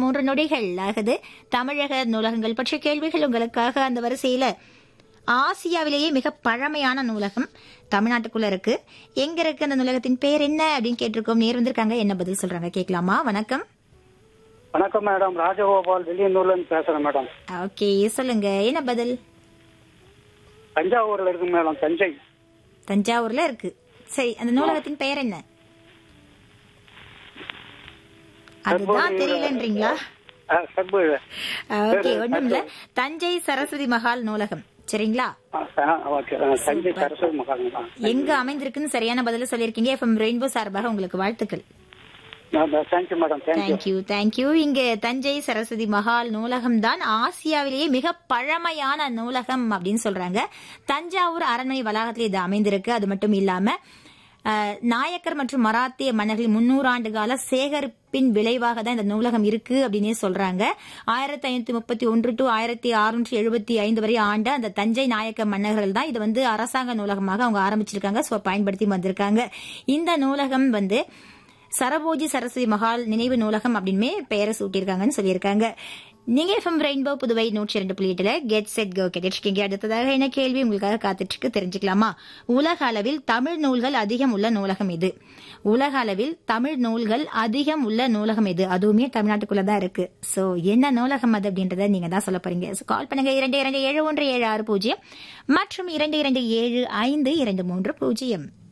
மூன்று நொடிகள் ஆகுது தமிழக நூலகங்கள் பற்றிய கேள்விகள் உங்களுக்காக அந்த வரிசையில ஆசியாவிலேயே மிக பழமையான நூலகம் தமிழ்நாட்டுக்குள்ள இருக்கு எங்க இருக்கு அந்த நூலகத்தின் பேர் என்ன அப்படின்னு கேட்டிருக்கோம் நேர் வந்திருக்காங்க என்ன பதில் சொல்றாங்க கேட்கலாமா வணக்கம் வணக்கம் மேடம் ராஜகோபால் வெளியனூர்ல இருந்து பேசுறேன் மேடம் ஓகே சொல்லுங்க என்ன பதில் தஞ்சாவூர்ல இருக்கு மேடம் தஞ்சை தஞ்சாவூர்ல இருக்கு சரி அந்த நூலகத்தின் பெயர் என்ன அதுதான் தெரியலன்றீங்களா அஹ், சர்பு ஓகே ஒண்ணும் இல்ல தஞ்சை சரஸ்வதி மகால் நூலகம் சரிங்களா அஹ், ஓகே அஹ், தஞ்சை சரஸ்வதி மகால் மேடம் எங்க அமைந்திருக்குன்னு சரியான பதில சொல்லியிருக்கீங்க எஃப்எம் ரெயின்போ சார்பாக உங்களுக்கு வாழ்த்துக்கள் thank you madam thank you thank you thank you இங்க தஞ்சை சரஸ்வதி மகால் நூலகம் தான் ஆசியாவிலேயே மிக பழமையான நூலகம் அப்படின்னு சொல்றாங்க தஞ்சாவூர் அரண்மனை வளாகத்தில் இது அமைந்திருக்கு அது மட்டும் இல்லாம அஹ், நாயக்கர் மற்றும் மராத்திய மன்னர்களின் முன்னூறு ஆண்டு கால சேகரிப்பின் விளைவாக தான் இந்த நூலகம் இருக்கு அப்படின்னே சொல்றாங்க ஆயிரத்தி ஐநூத்தி முப்பத்தி ஒன்று டு ஆயிரத்தி அறுநூற்றி எழுபத்தி ஐந்து வரை ஆண்ட அந்த தஞ்சை நாயக்க மன்னர்கள் தான் இது வந்து அரசாங்க நூலகமாக அவங்க ஆரம்பிச்சிருக்காங்க ஸோ பயன்படுத்தி வந்திருக்காங்க இந்த நூலகம் வந்து சரபோஜி சரஸ்வதி மகால் நினைவு நூலகம் அப்படின்னு பெயரை சூட்டியிருக்காங்கன்னு சொல்லியிருக்காங்க நீங்க எஃப்எம் ரெயின்போ புதுவை நூற்றி இரண்டு புள்ளி எட்டுல கெட் செட் கோ கேட்டிருக்கீங்க அடுத்ததாக என்ன கேள்வி உங்களுக்காக காத்துட்டு இருக்கு தெரிஞ்சுக்கலாமா உலக அளவில் தமிழ் நூல்கள் அதிகம் உள்ள நூலகம் இது உலக அளவில் தமிழ் நூல்கள் அதிகம் உள்ள நூலகம் இது அதுவுமே தமிழ்நாட்டுக்குள்ள தான் இருக்கு சோ என்ன நூலகம் அது அப்படின்றத நீங்க தான் சொல்ல போறீங்க கால் பண்ணுங்க இரண்டு இரண்டு ஏழு ஒன்று ஏழு ஆறு பூஜ்ஜியம் மற்றும் இரண்டு இரண்டு ஏழு ஐந்து இரண்டு மூன்று பூஜ்ஜியம்